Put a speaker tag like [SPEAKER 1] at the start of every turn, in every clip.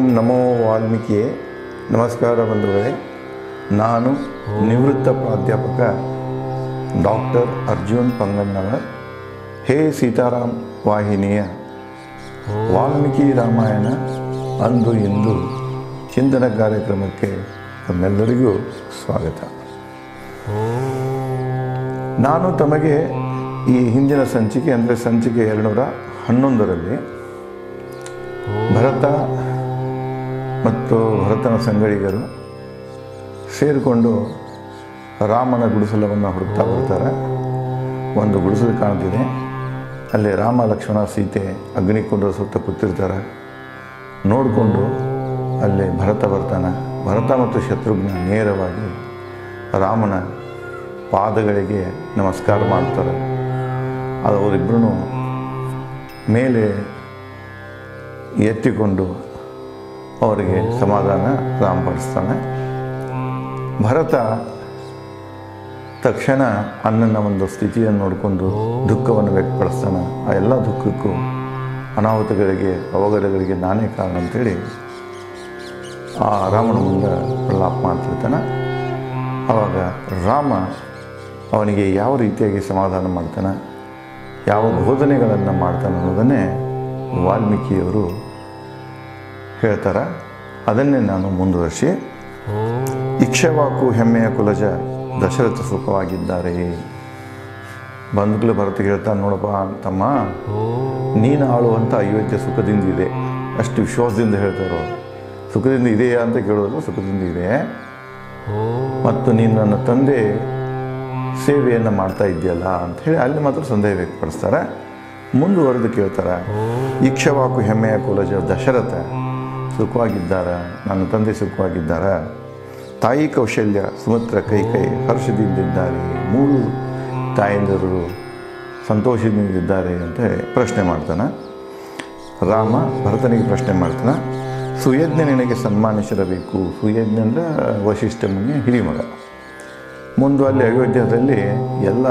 [SPEAKER 1] ನಮೋ ವಾಲ್ಮೀಕಿಯೇ ನಮಸ್ಕಾರ ಬಂಧುಗಳೇ ನಾನು ನಿವೃತ್ತ ಪ್ರಾಧ್ಯಾಪಕ ಡಾಕ್ಟರ್ ಅರ್ಜುನ್ ಪಂಗಣ್ಣವರ್ ಹೇ ಸೀತಾರಾಮ್ ವಾಹಿನಿಯ ವಾಲ್ಮೀಕಿ ರಾಮಾಯಣ ಅಂದು ಇಂದು ಚಿಂತನ ಕಾರ್ಯಕ್ರಮಕ್ಕೆ ತಮ್ಮೆಲ್ಲರಿಗೂ ಸ್ವಾಗತ ನಾನು ತಮಗೆ ಈ ಹಿಂದಿನ ಸಂಚಿಕೆ ಅಂದರೆ ಸಂಚಿಕೆ ಎರಡುನೂರ ಹನ್ನೊಂದರಲ್ಲಿ ಭರತ ಮತ್ತು ಭರತನ ಸಂಗಡಿಗರು ಸೇರಿಕೊಂಡು ರಾಮನ ಗುಡಿಸಲವನ್ನು ಹುಡುಕ್ತಾ ಬರ್ತಾರೆ ಒಂದು ಗುಡಿಸಲು ಕಾಣ್ತಿದೆ ಅಲ್ಲಿ ರಾಮ ಲಕ್ಷ್ಮಣ ಸೀತೆ ಅಗ್ನಿಕೊಂಡರ ಸುತ್ತ ಕೂತಿರ್ತಾರೆ ನೋಡಿಕೊಂಡು ಅಲ್ಲಿ ಭರತ ಬರ್ತಾನೆ ಭರತ ಮತ್ತು ಶತ್ರುಘ್ನ ನೇರವಾಗಿ ರಾಮನ ಪಾದಗಳಿಗೆ ನಮಸ್ಕಾರ ಮಾಡ್ತಾರೆ ಅದು ಅವರಿಬ್ಬರೂ ಮೇಲೆ ಎತ್ತಿಕೊಂಡು ಅವರಿಗೆ ಸಮಾಧಾನ ರಾಮ ಪಡಿಸ್ತಾನೆ ಭರತ ತಕ್ಷಣ ಅಣ್ಣನ ಒಂದು ಸ್ಥಿತಿಯನ್ನು ನೋಡಿಕೊಂಡು ದುಃಖವನ್ನು ವ್ಯಕ್ತಪಡಿಸ್ತಾನೆ ಆ ಎಲ್ಲ ದುಃಖಕ್ಕೂ ಅನಾಹುತಗಳಿಗೆ ಅವಘಡಗಳಿಗೆ ನಾನೇ ಕಾರಣ ಅಂತೇಳಿ ಆ ರಾಮನ ಮುಂದೆ ಪ್ರಲಾಪ ಮಾಡ್ತಿರ್ತಾನೆ ಆವಾಗ ರಾಮ ಅವನಿಗೆ ಯಾವ ರೀತಿಯಾಗಿ ಸಮಾಧಾನ ಮಾಡ್ತಾನೆ ಯಾವ ಬೋಧನೆಗಳನ್ನು ಮಾಡ್ತಾನೆ ಅನ್ನೋದನ್ನೇ ವಾಲ್ಮೀಕಿಯವರು ಹೇಳ್ತಾರೆ ಅದನ್ನೇ ನಾನು ಮುಂದುವರಿಸಿ ಇಕ್ಷವಾಕು ಹೆಮ್ಮೆಯ ಕುಲಜ ದಶರಥ ಸುಖವಾಗಿದ್ದಾರೆ ಬಂಧುಗಳು ಭರತ ಹೇಳ್ತಾನೆ ನೋಡಪ್ಪ ತಮ್ಮ ನೀನು ಆಳುವಂಥ ಅಯೋಧ್ಯೆ ಸುಖದಿಂದ ಇದೆ ಅಷ್ಟು ವಿಶ್ವಾಸದಿಂದ ಹೇಳ್ತಾರೋ ಸುಖದಿಂದ ಇದೆಯಾ ಅಂತ ಕೇಳೋದು ಸುಖದಿಂದ ಇದೆ ಮತ್ತು ನೀನು ನನ್ನ ತಂದೆ ಸೇವೆಯನ್ನು ಮಾಡ್ತಾ ಇದೆಯಲ್ಲ ಅಂತ ಹೇಳಿ ಅಲ್ಲಿ ಮಾತ್ರ ಸಂದೇಹ ವ್ಯಕ್ತಪಡಿಸ್ತಾರೆ ಮುಂದುವರೆದು ಕೇಳ್ತಾರೆ ಇಕ್ಷವಾಕು ಹೆಮ್ಮೆಯ ಕುಲಜ ದಶರಥ ಸುಖವಾಗಿದ್ದಾರ ನನ್ನ ತಂದೆ ಸುಖವಾಗಿದ್ದಾರ ತಾಯಿ ಕೌಶಲ್ಯ ಸುಮಿತ್ರ ಕೈ ಕೈ ಹರ್ಷದಿಂದಿದ್ದಾರೆ ಮೂರು ತಾಯಂದಿರು ಸಂತೋಷದಿಂದಿದ್ದಾರೆ ಅಂತ ಪ್ರಶ್ನೆ ಮಾಡ್ತಾನೆ ರಾಮ ಭರತನಿಗೆ ಪ್ರಶ್ನೆ ಮಾಡ್ತಾನೆ ಸುಯಜ್ಞ ನಿನಗೆ ಸನ್ಮಾನಿಸಿರಬೇಕು ಸುಯಜ್ಞ ಅಂದರೆ ವಶಿಷ್ಠ ಮುನಿಯ ಹಿರಿಮಗ ಮುಂದೆ ಅಲ್ಲಿ ಅಯೋಧ್ಯದಲ್ಲಿ ಎಲ್ಲ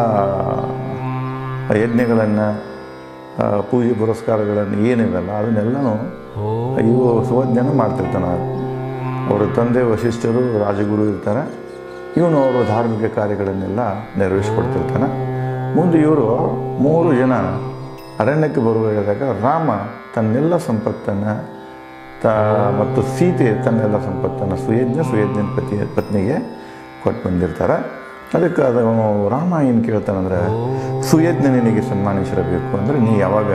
[SPEAKER 1] ಯಜ್ಞಗಳನ್ನು ಪೂಜೆ ಪುರಸ್ಕಾರಗಳನ್ನು ಏನಿರಲ್ಲ ಅದನ್ನೆಲ್ಲನೂ ಇವು ಸುವಜ್ಞನ ಮಾಡ್ತಿರ್ತಾನೆ ಅವರ ತಂದೆ ವಶಿಷ್ಠರು ರಾಜಗುರು ಇರ್ತಾರೆ ಇವನು ಅವರು ಧಾರ್ಮಿಕ ಕಾರ್ಯಗಳನ್ನೆಲ್ಲ ನೆರವೇರಿಸ್ಕೊಡ್ತಿರ್ತಾನೆ ಮುಂದೆ ಇವರು ಮೂರು ಜನ ಅರಣ್ಯಕ್ಕೆ ಬರುವಾಗ ರಾಮ ತನ್ನೆಲ್ಲ ಸಂಪತ್ತನ್ನು ತ ಮತ್ತು ಸೀತೆ ತನ್ನೆಲ್ಲ ಸಂಪತ್ತನ್ನು ಸುಯಜ್ಞ ಸುಯಜ್ಞನ ಪತಿ ಪತ್ನಿಗೆ ಕೊಟ್ಟು ಬಂದಿರ್ತಾರೆ ಅದಕ್ಕೆ ಅದು ರಾಮ ಏನು ಕೇಳ್ತಾನಂದ್ರೆ ಸುಯಜ್ಞ ನಿನಗೆ ಸನ್ಮಾನಿಸಿರಬೇಕು ಅಂದರೆ ನೀ ಯಾವಾಗ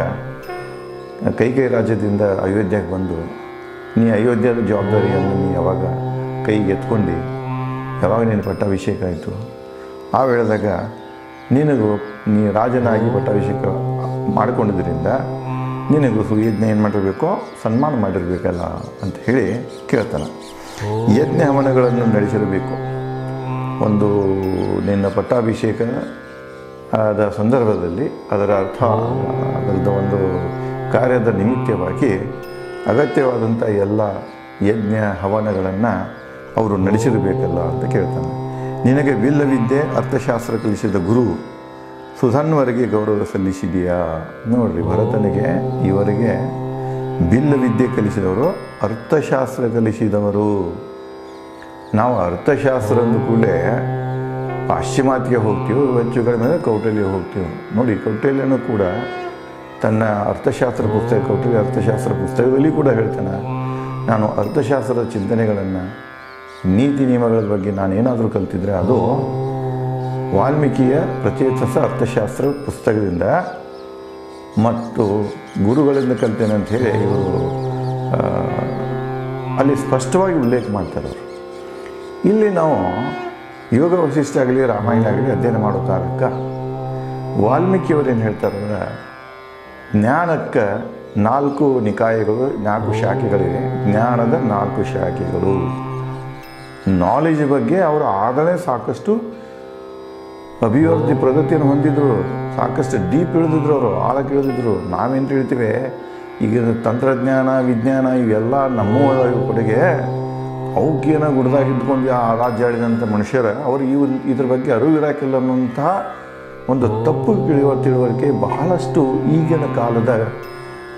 [SPEAKER 1] ಕೈಕೈ ರಾಜ್ಯದಿಂದ ಅಯೋಧ್ಯೆಗೆ ಬಂದು ನೀ ಅಯೋಧ್ಯದ ಜವಾಬ್ದಾರಿಯನ್ನು ನೀ ಯಾವಾಗ ಕೈಗೆ ಎತ್ಕೊಂಡು ಯಾವಾಗ ನೀನು ಪಟ್ಟಾಭಿಷೇಕ ಆಯಿತು ಆ ವೇಳೆದಾಗ ನಿನಗೂ ನೀ ರಾಜನಾಗಿ ಪಟ್ಟಾಭಿಷೇಕ ಮಾಡಿಕೊಂಡಿದ್ದರಿಂದ ನಿನಗೂ ಸುಯಜ್ಞ ಏನು ಮಾಡಿರಬೇಕು ಸನ್ಮಾನ ಮಾಡಿರಬೇಕಲ್ಲ ಅಂತ ಹೇಳಿ ಕೇಳ್ತಾನೆ ಯಜ್ಞ ಹವನಗಳನ್ನು ನಡೆಸಿರಬೇಕು ಒಂದು ನಿನ್ನ ಪಟ್ಟಾಭಿಷೇಕ ಆದ ಸಂದರ್ಭದಲ್ಲಿ ಅದರ ಅರ್ಥ ಅದರದ ಒಂದು ಕಾರ್ಯದ ನಿಮಿತ್ತವಾಗಿ ಅಗತ್ಯವಾದಂಥ ಎಲ್ಲ ಯಜ್ಞ ಹವನಗಳನ್ನು ಅವರು ನಡೆಸಿರಬೇಕಲ್ಲ ಅಂತ ಕೇಳ್ತಾನೆ ನಿನಗೆ ವಿಲ್ಲವಿದ್ಯೆ ಅರ್ಥಶಾಸ್ತ್ರ ಕಲಿಸಿದ ಗುರು ಸುಧನ್ವರಿಗೆ ಗೌರವ ಸಲ್ಲಿಸಿದೆಯಾ ನೋಡ್ರಿ ಭರತನಿಗೆ ಇವರಿಗೆ ಬಿಲ್ಲ ವಿದ್ಯೆ ಕಲಿಸಿದವರು ಅರ್ಥಶಾಸ್ತ್ರ ಕಲಿಸಿದವರು ನಾವು ಅರ್ಥಶಾಸ್ತ್ರ ಅಂದ ಕೂಡಲೇ ಪಾಶ್ಚಿಮಾತ್ಯಗೆ ಹೋಗ್ತೀವಿ ಹೆಚ್ಚು ಕಡಿಮೆ ಕೌಟಲ್ಯ ಹೋಗ್ತೀವಿ ನೋಡಿ ಕೌಟಲ್ಯನೂ ಕೂಡ ತನ್ನ ಅರ್ಥಶಾಸ್ತ್ರ ಪುಸ್ತಕ ಕೌಟಲ್ಯ ಅರ್ಥಶಾಸ್ತ್ರ ಪುಸ್ತಕದಲ್ಲಿ ಕೂಡ ಹೇಳ್ತಾನೆ ನಾನು ಅರ್ಥಶಾಸ್ತ್ರದ ಚಿಂತನೆಗಳನ್ನು ನೀತಿ ನಿಯಮಗಳ ಬಗ್ಗೆ ನಾನೇನಾದರೂ ಕಲ್ತಿದ್ರೆ ಅದು ವಾಲ್ಮೀಕಿಯ ಪ್ರಚೇತಸ ಅರ್ಥಶಾಸ್ತ್ರ ಪುಸ್ತಕದಿಂದ ಮತ್ತು ಗುರುಗಳಿಂದ ಕಲ್ತೇನೆ ಅಂತ ಹೇಳಿ ಇವರು ಅಲ್ಲಿ ಸ್ಪಷ್ಟವಾಗಿ ಉಲ್ಲೇಖ ಮಾಡ್ತಾರೆ ಅವರು ಇಲ್ಲಿ ನಾವು ಯೋಗ ವಶಿಷ್ಠ ಆಗಲಿ ರಾಮಾಯಣ ಆಗಲಿ ಅಧ್ಯಯನ ಮಾಡೋ ಕಾಲಕ್ಕೆ ವಾಲ್ಮೀಕಿಯವರು ಏನು ಹೇಳ್ತಾರೆ ಅಂದ್ರೆ ಜ್ಞಾನಕ್ಕೆ ನಾಲ್ಕು ನಿಕಾಯಗಳು ನಾಲ್ಕು ಶಾಖೆಗಳಿವೆ ಜ್ಞಾನದ ನಾಲ್ಕು ಶಾಖೆಗಳು ನಾಲೆಜ್ ಬಗ್ಗೆ ಅವರು ಆಗಲೇ ಸಾಕಷ್ಟು ಅಭಿವೃದ್ಧಿ ಪ್ರಗತಿಯನ್ನು ಹೊಂದಿದ್ರು ಸಾಕಷ್ಟು ಡೀಪ್ ಇಳಿದಿದ್ರು ಅವರು ಆಳಕ್ಕೆ ಇಳಿದಿದ್ರು ನಾವೇನು ತಿಳಿತೀವಿ ಈಗ ತಂತ್ರಜ್ಞಾನ ವಿಜ್ಞಾನ ಇವೆಲ್ಲ ನಮ್ಮ ಕೊಡುಗೆ ಅವಕ್ಕೇನ ಗುಡ್ದಾಗ ಇದ್ಕೊಂಡು ಆ ರಾಜ್ಯ ಆಳಿದಂಥ ಮನುಷ್ಯರ ಅವರು ಇವ್ ಇದ್ರ ಬಗ್ಗೆ ಅರಿವು ಇರಾಕಿಲ್ಲ ಅನ್ನುವಂತಹ ಒಂದು ತಪ್ಪು ತಿಳಿಯುವ ತಿಳುವಳಿಕೆ ಬಹಳಷ್ಟು ಈಗಿನ ಕಾಲದ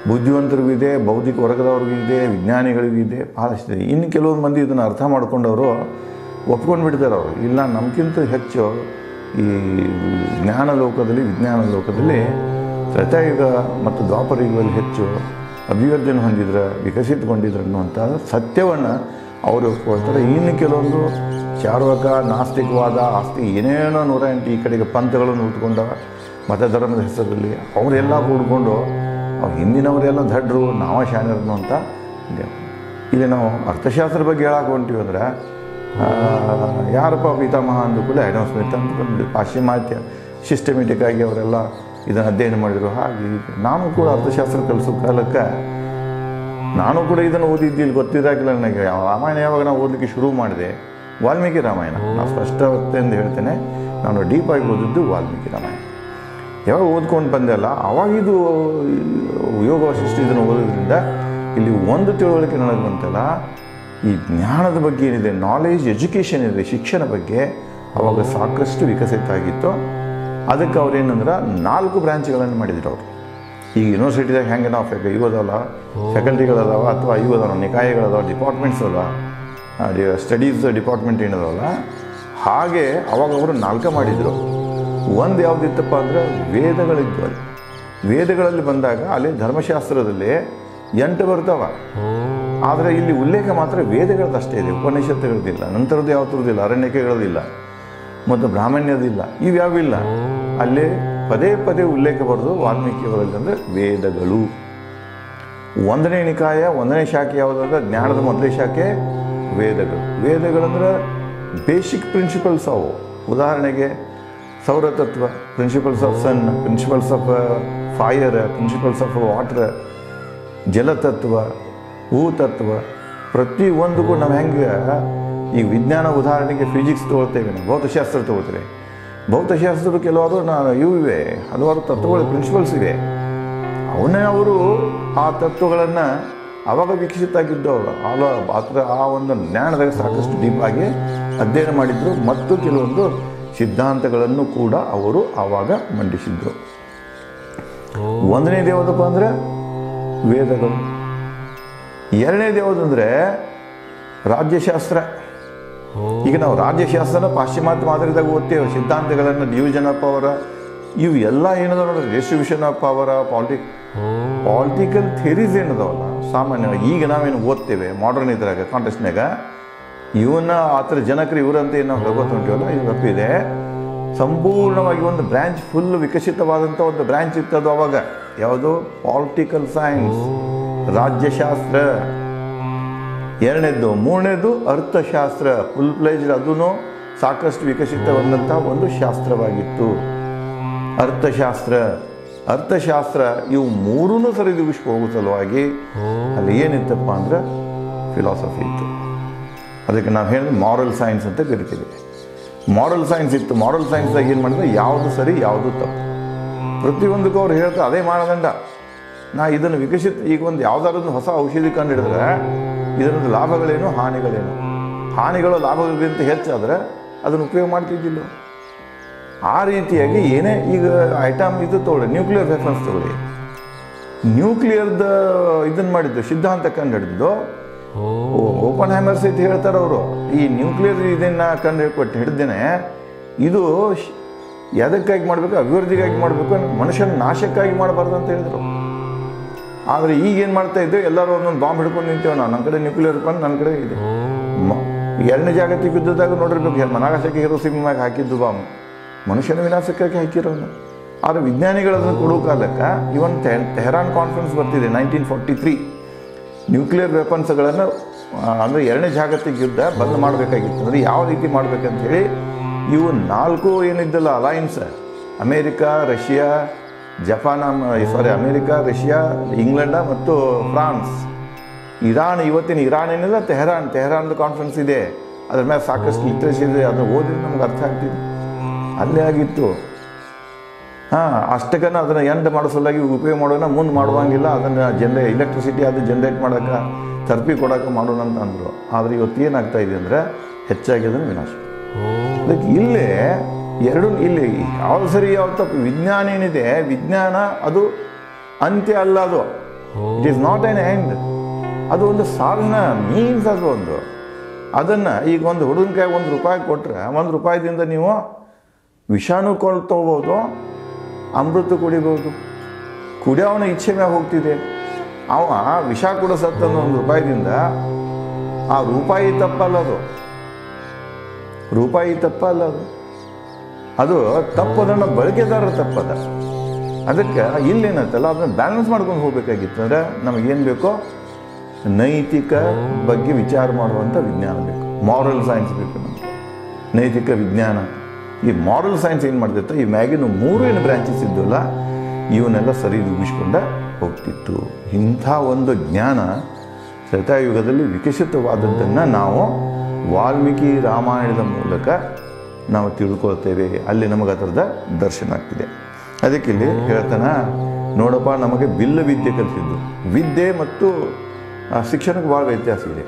[SPEAKER 1] ಬುದ್ಧಿವಂತರಿಗೂ ಇದೆ ಬೌದ್ಧಿಕ ವರ್ಗದವ್ರಿಗೂ ಇದೆ ವಿಜ್ಞಾನಿಗಳಿಗೂ ಇದೆ ಭಾಳಷ್ಟಿದೆ ಇನ್ನು ಕೆಲವೊಂದು ಮಂದಿ ಇದನ್ನು ಅರ್ಥ ಮಾಡ್ಕೊಂಡವರು ಒಪ್ಕೊಂಡು ಬಿಡ್ತಾರೆ ಅವರು ಇಲ್ಲ ನಮಗಿಂತ ಹೆಚ್ಚು ಈ ಜ್ಞಾನ ಲೋಕದಲ್ಲಿ ವಿಜ್ಞಾನ ಲೋಕದಲ್ಲಿ ತ್ರತಾಯುಗ ಮತ್ತು ದ್ವಾಪರ ಯುಗದಲ್ಲಿ ಹೆಚ್ಚು ಅಭಿವೃದ್ಧಿಯನ್ನು ಹೊಂದಿದ್ರೆ ವಿಕಸಿತಗೊಂಡಿದ್ರು ಅನ್ನುವಂಥ ಸತ್ಯವನ್ನು ಅವರು ಒಪ್ಕೊಳ್ತಾರೆ ಇನ್ನು ಕೆಲವೊಂದು ಚಾರ್ವಕ ನಾಸ್ತಿಕವಾದ ಆಸ್ತಿ ಏನೇನೋ ನೂರ ಎಂಟು ಈ ಕಡೆಗೆ ಪಂಥಗಳನ್ನು ಉಟ್ಕೊಂಡವ ಮತ ಧರ್ಮದ ಹೆಸರಲ್ಲಿ ಅವರೆಲ್ಲ ಕೂಡ್ಕೊಂಡು ಅವ್ರು ಹಿಂದಿನವರೆಲ್ಲ ದಡ್ರು ನಾವ ಶಾಣರು ಅಂತ ಇದೆ. ಇಲ್ಲಿ ನಾವು ಅರ್ಥಶಾಸ್ತ್ರ ಬಗ್ಗೆ ಹೇಳಕ್ಕೆ ಹೊಂಟಿವಿ ಅಂದ್ರೆ ಆ, ಯಾರಪ್ಪ ಪಿತಾಮಹ ಅಂದ ಕೂಡ ಐಡಮ್ ಸ್ಮಿತ್ ಅಂತ ಬಂದು ಪಾಶ್ಚಿಮಾತ್ಯ ಸಿಸ್ಟಮೆಟಿಕ್ ಆಗಿ ಅವರೆಲ್ಲ ಇದನ್ನು ಅಧ್ಯಯನ ಮಾಡಿದರು ಹಾಗೆ ಹೀಗೆ ನಾನು ಕೂಡ ಅರ್ಥಶಾಸ್ತ್ರ ಕಲಿಸೋ ಕಾಲಕ್ಕೆ ನಾನು ಕೂಡ ಇದನ್ನು ಓದಿದ್ದು ಇಲ್ಲಿ ಗೊತ್ತಿದ್ದಾಗಿಲ್ಲ ನನಗೆ ಯಾವ ರಾಮಾಯಣ ಯಾವಾಗ ನಾವು ಓದಲಿಕ್ಕೆ ಶುರು ಮಾಡಿದೆ ವಾಲ್ಮೀಕಿ ರಾಮಾಯಣ ನಾನು ಸ್ಪಷ್ಟತೆಯಿಂದ ಹೇಳ್ತೇನೆ ನಾನು ಡೀಪಾಗಿ ಓದಿದ್ದು ವಾಲ್ಮೀಕಿ ರಾಮಾಯಣ ಯಾವಾಗ ಓದ್ಕೊಂಡು ಬಂದೆಲ್ಲ ಅವಾಗ ಇದು ಯೋಗ ವಶಿಷ್ಠ ಇದನ್ನು ಓದೋದ್ರಿಂದ ಇಲ್ಲಿ ಒಂದು ತಿಳುವಳಿಕೆ ನನಗೆ ಬಂತಲ್ಲ ಈ ಜ್ಞಾನದ ಬಗ್ಗೆ ಏನಿದೆ ನಾಲೆಜ್ ಎಜುಕೇಷನ್ ಇದೆ ಶಿಕ್ಷಣ ಬಗ್ಗೆ ಅವಾಗ ಸಾಕಷ್ಟು ವಿಕಸಿತ ಆಗಿತ್ತು ಅದಕ್ಕೆ ಅವ್ರು ಏನಂದ್ರೆ ನಾಲ್ಕು ಬ್ರಾಂಚ್ಗಳನ್ನು ಮಾಡಿದ್ರು ಅವರು ಈಗ ಯೂನಿವರ್ಸಿಟಿದಾಗ ಹೆಂಗೆ ನಾವು ಫೆಕ ಇವು ಅದಾವಲ್ಲ ಫ್ಯಾಕಲ್ಟಿಗಳದಾವ ಅಥವಾ ಇವು ಅದಾವ ನಿಕಾಯಗಳದಾವ ಡಿಪಾರ್ಟ್ಮೆಂಟ್ಸ್ ಅದಾವ ಸ್ಟಡೀಸ್ ಡಿಪಾರ್ಟ್ಮೆಂಟ್ ಏನದಾವಲ್ಲ ಹಾಗೆ ಅವಾಗ ಅವರು ನಾಲ್ಕ ಮಾಡಿದರು ಒಂದು ಯಾವುದಿತ್ತಪ್ಪ ಅಂದರೆ ವೇದಗಳಿದ್ವು ಅಲ್ಲಿ ವೇದಗಳಲ್ಲಿ ಬಂದಾಗ ಅಲ್ಲಿ ಧರ್ಮಶಾಸ್ತ್ರದಲ್ಲಿ ಎಂಟು ಬರ್ತಾವ ಆದರೆ ಇಲ್ಲಿ ಉಲ್ಲೇಖ ಮಾತ್ರ ವೇದಗಳದಷ್ಟೇ ಇದೆ ಉಪನಿಷತ್ತುಗಳದಿಲ್ಲ ನಂತರದ್ದು ಯಾವ ಥರದ್ದಿಲ್ಲ ಅರಣ್ಯಕೆಗಳದಿಲ್ಲ ಮತ್ತು ಬ್ರಾಹ್ಮಣ್ಯದಿಲ್ಲ ಇವ್ಯಾವಿಲ್ಲ ಅಲ್ಲಿ ಪದೇ ಪದೇ ಉಲ್ಲೇಖ ಬರೋದು ವಾಲ್ಮೀಕಿಯವರಲ್ಲಿ ಅಂದರೆ ವೇದಗಳು ಒಂದನೇ ನಿಕಾಯ ಒಂದನೇ ಶಾಖೆ ಯಾವುದಂದ್ರೆ ಜ್ಞಾನದ ಮೊದಲನೇ ಶಾಖೆ ವೇದಗಳು ವೇದಗಳಂದ್ರೆ ಬೇಸಿಕ್ ಪ್ರಿನ್ಸಿಪಲ್ಸ್ ಅವು ಉದಾಹರಣೆಗೆ ಸೌರತತ್ವ principles of sun principles of fire principles of water ಜಲತತ್ವ ಭೂತತ್ವ ಪ್ರತಿಯೊಂದಕ್ಕೂ ನಾವು ಹೆಂಗೆ ಈ ವಿಜ್ಞಾನ ಉದಾಹರಣೆಗೆ ಫಿಸಿಕ್ಸ್ ತೊಗೊಳ್ತೇವೆ ನಾವು ಭೌತಶಾಸ್ತ್ರ ತೊಗೊಳ್ತೇವೆ ಭೌತಶಾಸ್ತ್ರದ ಕೆಲವಾರು ನಾನು ಇವು ಇವೆ ಹಲವಾರು ತತ್ವಗಳು ಪ್ರಿನ್ಸಿಪಲ್ಸ್ ಇವೆ ಅವನ್ನೇ ಅವರು ಆ ತತ್ವಗಳನ್ನು ಅವಾಗ ವಿಕಸಿತ ಆಗಿದ್ದವರು ಆಲ ಮಾತ್ರ ಆ ಒಂದು ಜ್ಞಾನದಾಗ ಸಾಕಷ್ಟು ಡೀಪಾಗಿ ಅಧ್ಯಯನ ಮಾಡಿದ್ರು ಮತ್ತು ಕೆಲವೊಂದು ಸಿದ್ಧಾಂತಗಳನ್ನು ಕೂಡ ಅವರು ಆವಾಗ ಮಂಡಿಸಿದ್ರು ಒಂದನೇದು ಯಾವುದಪ್ಪ ಅಂದರೆ ವೇದಗಳು ಎರಡನೇದು ಯಾವುದಂದ್ರೆ ರಾಜ್ಯಶಾಸ್ತ್ರ ಈಗ ನಾವು ರಾಜ್ಯಶಾಸ್ತ್ರನ ಪಾಶ್ಚಿಮಾತ್ಯ ಮಾದರಿದಾಗ ಓದ್ತೇವೆ ಸಿದ್ಧಾಂತಗಳನ್ನು ಡಿವಿಷನ್ ಆಫ್ ಪವರ ಇವು ಎಲ್ಲ ಏನದ ನೋಡ್ರಿ distribution of power politic political theories ಏನದಾವಲ್ಲ ಸಾಮಾನ್ಯವಾಗಿ ಈಗ ನಾವೇನು ಓದ್ತೇವೆ ಮಾಡರ್ನ್ ಇದ್ರಾಗ ಕಾಂಟೆಸ್ಟ್ನಾಗ ಇವನ್ನ ಆ ಥರ ಜನಕರು ಇವರಂತ ಏನು ನಾವು ಹೇಳ್ಕೊತ ಹೊಂಟಿವಲ್ಲ ಇದು ತಪ್ಪಿದೆ ಸಂಪೂರ್ಣವಾಗಿ ಒಂದು ಬ್ರ್ಯಾಂಚ್ ಫುಲ್ ವಿಕಸಿತವಾದಂಥ ಒಂದು ಬ್ರ್ಯಾಂಚ್ ಇತ್ತದು ಅವಾಗ ಯಾವುದು ಪಾಲಿಟಿಕಲ್ ಸೈನ್ಸ್ ರಾಜ್ಯಶಾಸ್ತ್ರ ಎರಡನೇದ್ದು ಮೂರನೇದು ಅರ್ಥಶಾಸ್ತ್ರ ಫುಲ್ ಪ್ಲೇಜ್ ಅದೂ ಸಾಕಷ್ಟು ವಿಕಸಿತವಾದಂಥ ಒಂದು ಶಾಸ್ತ್ರವಾಗಿತ್ತು ಅರ್ಥಶಾಸ್ತ್ರ ಅರ್ಥಶಾಸ್ತ್ರ ಇವು ಮೂರೂ ಸರಿದೂಗಿಸ್ಕೊ ಹೋಗೋ ಸಲುವಾಗಿ ಅಲ್ಲಿ ಏನಿತ್ತಪ್ಪ ಅಂದ್ರೆ ಫಿಲಾಸಫಿ ಇತ್ತು ಅದಕ್ಕೆ ನಾವು ಹೇಳಿದ್ರೆ ಮಾರಲ್ ಸೈನ್ಸ್ ಅಂತ ಕರಿತೀವಿ ಮಾರಲ್ ಸೈನ್ಸ್ ಇತ್ತು ಮಾರಲ್ ಸೈನ್ಸ್ದಾಗ ಏನು ಮಾಡಿದ್ರೆ ಯಾವುದು ಸರಿ ಯಾವುದು ತಪ್ಪು ಪ್ರತಿಯೊಂದಕ್ಕೂ ಅವ್ರು ಹೇಳ್ತಾರೆ ಅದೇ ಮಾನದಂಡ ನಾ ಇದನ್ನು ವಿಕಸಿತ ಈಗ ಒಂದು ಯಾವ್ದಾದ್ರು ಹೊಸ ಔಷಧಿ ಕಂಡು ಹಿಡಿದ್ರೆ ಇದರದ್ದು ಲಾಭಗಳೇನು ಹಾನಿಗಳೇನು ಹಾನಿಗಳು ಲಾಭಗಳಿಗಿಂತ ಹೆಚ್ಚಾದರೆ ಅದನ್ನು ಉಪಯೋಗ ಮಾಡ್ತಿದ್ದಿಲ್ಲ ಆ ರೀತಿಯಾಗಿ ಏನೇ ಈಗ ಐಟಮ್ ಇದು ತಗೊಳ್ಳಿ ನ್ಯೂಕ್ಲಿಯರ್ ವೆಪನ್ಸ್ ತಗೊಳ್ಳಿ ನ್ಯೂಕ್ಲಿಯರ್ದ ಇದನ್ನು ಮಾಡಿದ್ದು ಸಿದ್ಧಾಂತ ಕಂಡು ಹಿಡಿದು ಓಪನ್ ಹ್ಯಾಮರ್ ಸಹಿತ ಹೇಳ್ತಾರೆ ಅವರು ಈ ನ್ಯೂಕ್ಲಿಯರ್ ಇದನ್ನ ಕಂಡು ಕೊಟ್ಟು ಹಿಡ್ದೇನೆ ಇದು ಶ್- ಎದಕ್ಕಾಗಿ ಮಾಡಬೇಕು ಅಭಿವೃದ್ಧಿಗಾಗಿ ಮಾಡಬೇಕು ಮನುಷ್ಯನ ನಾಶಕ್ಕಾಗಿ ಮಾಡಬಾರ್ದು ಅಂತ ಹೇಳಿದರು ಆದರೆ ಈಗ ಏನು ಮಾಡ್ತಾ ಇದ್ದೇವೆ ಎಲ್ಲರೂ ಒಂದೊಂದು ಬಾಂಬ್ ಹಿಡ್ಕೊಂಡು ನಿಂತೇವೆ ನಾವು ನನ್ನ ಕಡೆ ನ್ಯೂಕ್ಲಿಯರ್ ಬಂದು ನನ್ನ ಕಡೆ ಇದೆ ಮ- ಎರಡನೇ ಜಾಗತಿಕ ಯುದ್ಧದಾಗ ನೋಡಿರ್ಬೇಕು ಮನಾಗಸಕ್ಕೆ ಹಿರೋಸಿಮ್ಯಾಗ ಹಾಕಿದ್ದು ಬಾಂಬ್ ಮನುಷ್ಯನ ವಿನಾಶಕ್ಕಾಗಿ ಹಾಕಿರೋನು ಆದರೆ ವಿಜ್ಞಾನಿಗಳು ಅದನ್ನು ಕೊಡೋ ಕಾಲಕ್ಕೆ ಇವನ್ ಟೆ- ಟೆಹರಾನ್ ಕಾನ್ಫರೆನ್ಸ್ ಬರ್ತಿದೆ ನೈನ್ಟೀನ್ ಫಾರ್ಟಿ ತ್ರೀ ನ್ಯೂಕ್ಲಿಯರ್ ವೆಪನ್ಸ್ಗಳನ್ನು ಅಂದರೆ ಎರಡನೇ ಜಾಗತಿಕ ಯುದ್ಧ ಬಂದ್ ಮಾಡಬೇಕಾಗಿತ್ತು ಅಂದರೆ ಯಾವ ರೀತಿ ಮಾಡ್ಬೇಕಂತ ಹೇಳಿ ಇವು ನಾಲ್ಕು ಏನಿದ್ದಲ್ಲ alliance America Russia Japan sorry America Russia England ಮತ್ತು ಫ್ರಾನ್ಸ್ ಇರಾನ್ ಇವತ್ತಿನ ಇರಾನ್ ಏನಿಲ್ಲ ತೆಹರಾನ್ ತೆಹರಾನ್ದು ಕಾನ್ಫರೆನ್ಸ್ ಇದೆ ಅದ್ರ ಮೇಲೆ ಸಾಕಷ್ಟು ಲಿಟ್ರೇಚರ್ ಇದೆ ಅದನ್ನು ಓದಿದ್ರೆ ನಮ್ಗೆ ಅರ್ಥ ಆಗ್ತಿದೆ ಅಲ್ಲೇ ಆಗಿತ್ತು ಹಾಂ ಅಷ್ಟಕ್ಕನ ಅದನ್ನು ಎಂಡ್ ಮಾಡೋ ಸಲುವಾಗಿ ಉಪಯೋಗ ಮಾಡೋಣ ಮುಂದೆ ಮಾಡುವಂಗಿಲ್ಲ ಅದನ್ನು ಜನ್ರೇ ಎಲೆಕ್ಟ್ರಿಸಿಟಿ ಅದು ಜನ್ರೇಟ್ ಮಾಡೋಕೆ ತರ್ಪಿ ಕೊಡೋಕೆ ಮಾಡೋಣ ಅಂತ ಅಂದರು ಆದರೆ ಇವತ್ತು ಏನಾಗ್ತಾ ಇದೆ ಅಂದರೆ ಹೆಚ್ಚಾಗಿ ಅದನ್ನು ವಿನಾಶ ಅದಕ್ಕೆ ಇಲ್ಲೇ ಎರಡು ಇಲ್ಲಿ ಯಾವ್ದು ಸರಿ ಯಾವ್ದು ತಪ್ಪು ವಿಜ್ಞಾನ ಏನಿದೆ ವಿಜ್ಞಾನ ಅದು ಅಂತ್ಯ ಅಲ್ಲ ಅದು it is not an end ಅದು ಒಂದು ಸಾಧನ ಮೀನ್ಸ್ ಅದು ಒಂದು ಅದನ್ನು ಈಗ ಒಂದು ಹುಡುಗನ ಕೈ ಒಂದು ರೂಪಾಯಿ ಕೊಟ್ಟರೆ ಒಂದು ರೂಪಾಯಿದಿಂದ ನೀವು ವಿಷಾಣು ಕೊಳ್ತೋಬೋದು ಅಮೃತ ಕುಡಿಬೋದು ಕುಡಿಯೋವನ ಇಚ್ಛೆ ಮ್ಯಾಗ ಹೋಗ್ತಿದೆ ಅವ ವಿಷ ಕೂಡ ಸತ್ತಂದು ಒಂದು ರೂಪಾಯಿದಿಂದ ಆ ರೂಪಾಯಿ ತಪ್ಪಲ್ಲ ಅದು ರೂಪಾಯಿ ತಪ್ಪಲ್ಲ ಅದು ಅದು ತಪ್ಪದನ್ನು ಬಳಕೆದಾರರ ತಪ್ಪದ ಅದಕ್ಕೆ ಇಲ್ಲೇನತ್ತಲ್ಲ ಅದನ್ನ ಬ್ಯಾಲೆನ್ಸ್ ಮಾಡ್ಕೊಂಡು ಹೋಗ್ಬೇಕಾಗಿತ್ತು ಅಂದರೆ ನಮಗೇನು ಬೇಕೋ ನೈತಿಕ ಬಗ್ಗೆ ವಿಚಾರ ಮಾಡುವಂಥ ವಿಜ್ಞಾನ ಬೇಕು ಮಾರಲ್ ಸೈನ್ಸ್ ಬೇಕು ನಮಗೆ ನೈತಿಕ ವಿಜ್ಞಾನ ಈ ಮಾರಲ್ ಸೈನ್ಸ್ ಏನು ಮಾಡ್ತಿತ್ತು ಈ ಮ್ಯಾಗಿನ ಮೂರು ಏನು ಬ್ರಾಂಚಸ್ ಇದ್ದಲ್ಲ ಇವನ್ನೆಲ್ಲ ಸರಿದೂಗಿಸ್ಕೊಂಡ ಹೋಗ್ತಿತ್ತು ಇಂಥ ಒಂದು ಜ್ಞಾನ ತ್ರೇತಾಯುಗದಲ್ಲಿ ವಿಕಸಿತವಾದದ್ದನ್ನು ನಾವು ವಾಲ್ಮೀಕಿ ರಾಮಾಯಣದ ಮೂಲಕ ನಾವು ತಿಳ್ಕೊಳ್ತೇವೆ ಅಲ್ಲಿ ನಮಗೆ ಅದರದ ದರ್ಶನ ಆಗ್ತಿದೆ ಅದಕ್ಕೆ ಇಲ್ಲಿ ಹೇಳ್ತಾನ ನೋಡಪ್ಪ ನಮಗೆ ಬಿಲ್ಲ ವಿದ್ಯೆ ಕಲಿಸಿದ್ದು ವಿದ್ಯೆ ಮತ್ತು ಆ, ಶಿಕ್ಷಣಕ್ಕೆ ಭಾಳ ವ್ಯತ್ಯಾಸ ಇದೆ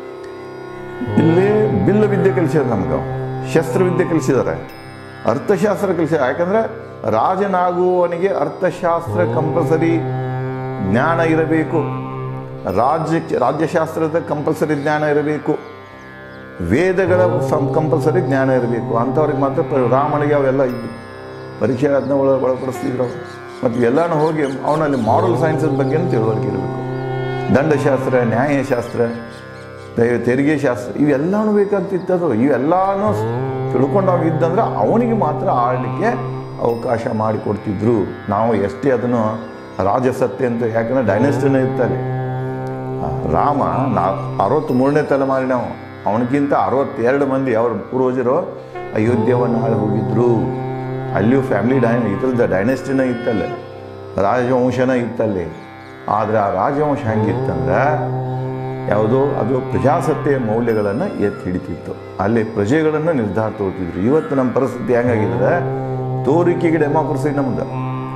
[SPEAKER 1] ಇಲ್ಲಿ ಬಿಲ್ಲ ವಿದ್ಯೆ ಕಲಿಸಿದಾರೆ ನಮ್ಗೆ ಶಸ್ತ್ರವಿದ್ಯೆ ಕಲಿಸಿದ್ದಾರೆ ಅರ್ಥಶಾಸ್ತ್ರ ಕಲಿಸಿದ್ದಾರೆ ಯಾಕಂದ್ರೆ ರಾಜನಾಗುವವನಿಗೆ ಅರ್ಥಶಾಸ್ತ್ರ ಕಂಪಲ್ಸರಿ ಜ್ಞಾನ ಇರಬೇಕು ರಾಜ್ಯ ರಾಜ್ಯಶಾಸ್ತ್ರದ ಕಂಪಲ್ಸರಿ ಜ್ಞಾನ ಇರಬೇಕು ವೇದಗಳ ಕಂಪಲ್ಸರಿ ಜ್ಞಾನ ಇರಬೇಕು ಅಂಥವ್ರಿಗೆ ಮಾತ್ರ ಪ- ರಾಮನಿಗೆ ಅವೆಲ್ಲ ಇದ್ದು ಪರೀಕ್ಷೆ ಅದನ್ನ ಒಳ ಒಳಪಡಿಸ್ತಿದ್ರು ಅವರು ಮತ್ತು ಎಲ್ಲನೂ ಹೋಗಿ ಅವನಲ್ಲಿ ಮಾರಲ್ ಸೈನ್ಸದ ಬಗ್ಗೆನೂ ತಿಳುವಳಿಕೆ ಇರಬೇಕು ದಂಡಶಾಸ್ತ್ರ ನ್ಯಾಯಶಾಸ್ತ್ರ ದೈವ ತೆರಿಗೆ ಶಾಸ್ತ್ರ ಇವೆಲ್ಲನೂ ಬೇಕಾಗ್ತಿತ್ತದು ಇವೆಲ್ಲಾನು ತಿಳ್ಕೊಂಡು ಅವ್ನು ಇದ್ದಂದ್ರೆ ಅವನಿಗೆ ಮಾತ್ರ ಆಡಲಿಕ್ಕೆ ಅವಕಾಶ ಮಾಡಿಕೊಡ್ತಿದ್ರು ನಾವು ಎಷ್ಟೇ ಅದನ್ನು ರಾಜಸತ್ಯ ಅಂತ ಯಾಕಂದ್ರೆ ಡೈನೆಸ್ಟಿನೇ ಇರ್ತಾರೆ ಆ, ರಾಮ ನಾ ಅರವತ್ತ್ಮೂರನೇ ತಲೆಮಾರಿನವು ಅವನಿಗಿಂತ ಅರವತ್ತೆರಡು ಮಂದಿ ಅವ್ರ ಪೂರ್ವಜರು ಅಯೋಧ್ಯವನ್ನು ಆಳಿ ಹೋಗಿದ್ರು ಅಲ್ಲಿಯೂ ಫ್ಯಾಮಿಲಿ ಡೈ ಇದ್ರದ್ದು ಡೈನೆಸ್ಟಿನ ಇತ್ತಲ್ಲೇ ರಾಜವಂಶನ ಇತ್ತಲ್ಲಿ ಆದರೆ ಆ ರಾಜವಂಶ ಹೆಂಗಿತ್ತಂದ್ರೆ ಯಾವುದೋ ಅದು ಪ್ರಜಾಸತ್ತೆಯ ಮೌಲ್ಯಗಳನ್ನು ಎತ್ತಿ ಹಿಡಿತಿತ್ತು ಅಲ್ಲಿ ಪ್ರಜೆಗಳನ್ನು ನಿರ್ಧಾರ ತಗೋತಿದ್ರು ಇವತ್ತು ನಮ್ಮ ಪರಿಸ್ಥಿತಿ ಹೆಂಗಾಗಿದೆ ತೋರಿಕೆಗೆ ಡೆಮಾಕ್ರಸಿ ನಮ್ದು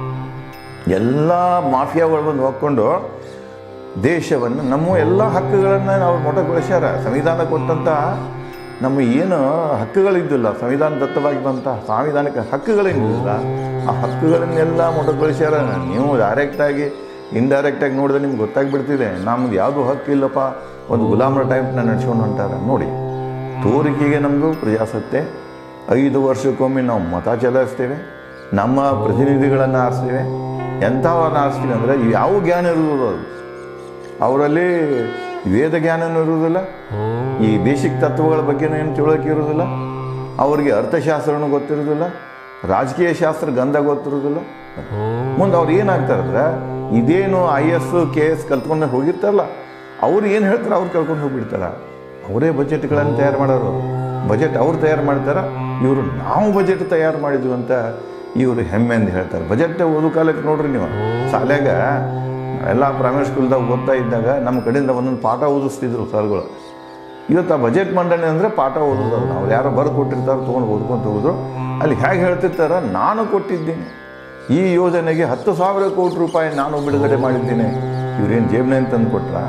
[SPEAKER 1] ಎಲ್ಲ ಮಾಫಿಯಾಗಳು ಬಂದು ಹೊಕ್ಕೊಂಡು ದೇಶವನ್ನು ನಮ್ಮ ಎಲ್ಲ ಹಕ್ಕುಗಳನ್ನು ನಾವು ಮೊಟಕುಗೊಳಿಸ್ಯಾರ ಸಂವಿಧಾನ ಕೊಟ್ಟಂಥ ನಮ್ಮ ಏನು ಹಕ್ಕುಗಳಿದ್ದಿಲ್ಲ ಸಂವಿಧಾನ ದತ್ತವಾಗಿ ಬಂತ ಸಾಂವಿಧಾನಿಕ ಹಕ್ಕುಗಳೇನಿಲ್ಲ ಆ ಹಕ್ಕುಗಳನ್ನೆಲ್ಲ ಮೊಟಕುಗೊಳಿಸ್ಯಾರ ನೀವು ಡೈರೆಕ್ಟಾಗಿ ಇಂಡೈರೆಕ್ಟಾಗಿ ನೋಡಿದ್ರೆ ನಿಮ್ಗೆ ಗೊತ್ತಾಗ್ಬಿಡ್ತಿದೆ ನಮ್ದು ಯಾವುದೂ ಹಕ್ಕು ಇಲ್ಲಪ್ಪ ಒಂದು ಗುಲಾಮರ ಟೈಪ್ನ ನಡ್ಸ್ಕೊಂಡು ಹೊಂಟಾರ ನೋಡಿ ತೋರಿಕೆಗೆ ನಮ್ಮದು ಪ್ರಜಾಸತ್ತೆ ಐದು ವರ್ಷಕ್ಕೊಮ್ಮೆ ನಾವು ಮತ ಚಲಾಯಿಸ್ತೇವೆ ನಮ್ಮ ಪ್ರತಿನಿಧಿಗಳನ್ನು ಆರಿಸ್ತೇವೆ ಎಂಥವನ್ನ ಆರಿಸ್ತೀವಿ ಅಂದರೆ ಯಾವ ಜ್ಞಾನ ಇರುವುದು ಅದು ಅವರಲ್ಲಿ ವೇದ ಜ್ಞಾನನೂ ಇರುವುದಿಲ್ಲ ಈ ಬೇಸಿಕ್ ತತ್ವಗಳ ಬಗ್ಗೆನೂ ಏನು ತಿಳುವಳಿಕೆ ಇರುವುದಿಲ್ಲ ಅವರಿಗೆ ಅರ್ಥಶಾಸ್ತ್ರನೂ ಗೊತ್ತಿರೋದಿಲ್ಲ ರಾಜಕೀಯ ಶಾಸ್ತ್ರ ಗಂಧ ಗೊತ್ತಿರೋದಿಲ್ಲ ಮುಂದೆ ಅವ್ರು ಏನಾಗ್ತಾರಂದ್ರೆ ಇದೇನು ಐ ಎಸ್ ಕೆ ಎಸ್ ಕಲ್ತ್ಕೊಂಡು ಹೋಗಿರ್ತಾರಲ್ಲ ಅವ್ರು ಏನು ಹೇಳ್ತಾರೆ ಅವ್ರು ಕೇಳ್ಕೊಂಡು ಹೋಗ್ಬಿಡ್ತಾರ ಅವರೇ ಬಜೆಟ್ಗಳನ್ನು ತಯಾರು ಮಾಡೋರು ಬಜೆಟ್ ಅವ್ರು ತಯಾರು ಮಾಡ್ತಾರ ಇವರು ನಾವು ಬಜೆಟ್ ತಯಾರು ಮಾಡಿದ್ವಿ ಅಂತ ಇವರು ಹೆಮ್ಮೆ ಅಂತ ಹೇಳ್ತಾರೆ ಬಜೆಟ್ ಓದು ಕಾಲಕ್ಕೆ ನೋಡ್ರಿ ನೀವು ಶಾಲ್ಯಾಗ ಎಲ್ಲ ಪ್ರೈಮರಿ ಸ್ಕೂಲ್ದಾಗ ಓದ್ತಾ ಇದ್ದಾಗ ನಮ್ಮ ಕಡೆಯಿಂದ ಒಂದೊಂದು ಪಾಠ ಓದಿಸ್ತಿದ್ರು ಸರ್ಗಳು ಇವತ್ತು ಆ ಬಜೆಟ್ ಮಂಡನೆ ಅಂದರೆ ಪಾಠ ಓದೋದು ನಾವು ಯಾರೋ ಬರೆದು ಕೊಟ್ಟಿರ್ತಾರೆ ತೊಗೊಂಡು ಓದ್ಕೊಂತ ಹೋದ್ರು ಅಲ್ಲಿ ಹೇಗೆ ಹೇಳ್ತಿರ್ತಾರ ನಾನು ಕೊಟ್ಟಿದ್ದೀನಿ ಈ ಯೋಜನೆಗೆ ಹತ್ತು ಸಾವಿರ ಕೋಟಿ ರೂಪಾಯಿ ನಾನು ಬಿಡುಗಡೆ ಮಾಡಿದ್ದೀನಿ ಇವ್ರೇನು ಜೇಬ್ನೆ ತಂದು ಕೊಟ್ರ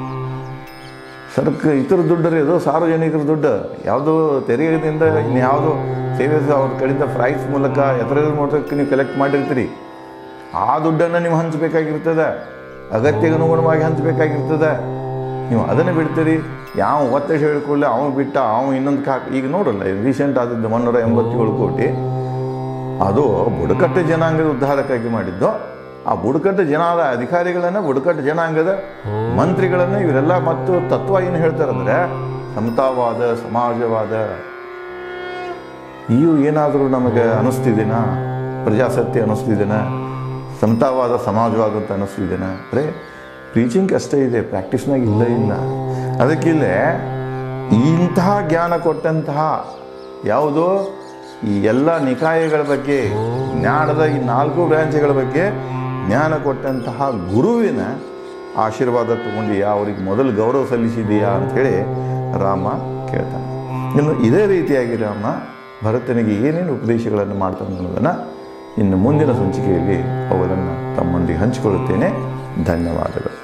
[SPEAKER 1] ಸರ್ಕ ಇತರ ದುಡ್ಡು ರೀ ಅದು ಸಾರ್ವಜನಿಕರ ದುಡ್ಡು ಯಾವುದೋ ತೆರಿಗೆದಿಂದ ಇನ್ಯಾವುದೋ ಸೇವೆ ಅವ್ರ ಕಡೆಯಿಂದ ಪ್ರೈಸ್ ಮೂಲಕ ಎತ್ತರದ ಮೂಲಕ ನೀವು ಕಲೆಕ್ಟ್ ಮಾಡಿರ್ತೀರಿ ಆ ದುಡ್ಡನ್ನು ನೀವು ಹಂಚಬೇಕಾಗಿರ್ತದೆ ಅಗತ್ಯಕ್ಕೆ ಅನುಗುಣವಾಗಿ ಹಂಚಬೇಕಾಗಿರ್ತದೆ ನೀವು ಅದನ್ನು ಬಿಡ್ತೀರಿ ಯಾವ ಒತ್ತಡ ಹೇಳ್ಕೊಳ್ಳಿ ಅವ ಬಿಟ್ಟ ಅವ ಇನ್ನೊಂದು ಕಾ ಈಗ ನೋಡಲ್ಲ ರೀಸೆಂಟ್ ಆದದ್ದು ಮುನ್ನೂರ ಎಂಬತ್ತೇಳು ಕೋಟಿ ಅದು ಬುಡಕಟ್ಟು ಜನಾಂಗದ ಉದ್ಧಾರಕ್ಕಾಗಿ ಮಾಡಿದ್ದು ಆ ಬುಡಕಟ್ಟು ಜನಾದ ಅಧಿಕಾರಿಗಳನ್ನು ಬುಡಕಟ್ಟು ಜನಾಂಗದ ಮಂತ್ರಿಗಳನ್ನು ಇವರೆಲ್ಲ ಮತ್ತು ತತ್ವ ಏನು ಹೇಳ್ತಾರಂದ್ರೆ ಸಮತಾವಾದ ಸಮಾಜವಾದ ಇವು ಏನಾದರೂ ನಮಗೆ ಅನ್ನಿಸ್ತಿದ್ದೀನಾ ಪ್ರಜಾಸತ್ಯ ಅನ್ನಿಸ್ತಿದ್ದೀನಾ ಸಮತಾವಾದ ಸಮಾಜವಾದ ಅಂತ ಅನ್ನಿಸ್ತಿದ್ದೀನಾ ಅಂದರೆ ಪ್ರೀಚಿಂಗ್ ಅಷ್ಟೇ ಇದೆ ಪ್ರಾಕ್ಟೀಸ್ನಾಗ ಇಲ್ಲ ಇಲ್ಲ ಅದಕ್ಕಿಲ್ಲೇ ಇಂತಹ ಜ್ಞಾನ ಕೊಟ್ಟಂತಹ ಯಾವುದೋ ಈ ಎಲ್ಲ ನಿಕಾಯಗಳ ಬಗ್ಗೆ ಜ್ಞಾನದ ಈ ನಾಲ್ಕು ಬ್ರಾಂಚ್ಗಳ ಬಗ್ಗೆ ಜ್ಞಾನ ಕೊಟ್ಟಂತಹ ಗುರುವಿನ ಆಶೀರ್ವಾದ ತಗೊಂಡಿಯಾ ಅವ್ರಿಗೆ ಮೊದಲು ಗೌರವ ಸಲ್ಲಿಸಿದೆಯಾ ಅಂಥೇಳಿ ರಾಮ ಕೇಳ್ತಾನೆ ಇನ್ನು ಇದೇ ರೀತಿಯಾಗಿ ರಾಮ ಭರತನಿಗೆ ಏನೇನು ಉಪದೇಶಗಳನ್ನು ಮಾಡ್ತಾನೆ ಅನ್ನೋದನ್ನು ಇನ್ನು ಮುಂದಿನ ಸಂಚಿಕೆಯಲ್ಲಿ ಅವುಗಳನ್ನು ತಮ್ಮೊಂದಿಗೆ ಹಂಚಿಕೊಳ್ಳುತ್ತೇನೆ ಧನ್ಯವಾದಗಳು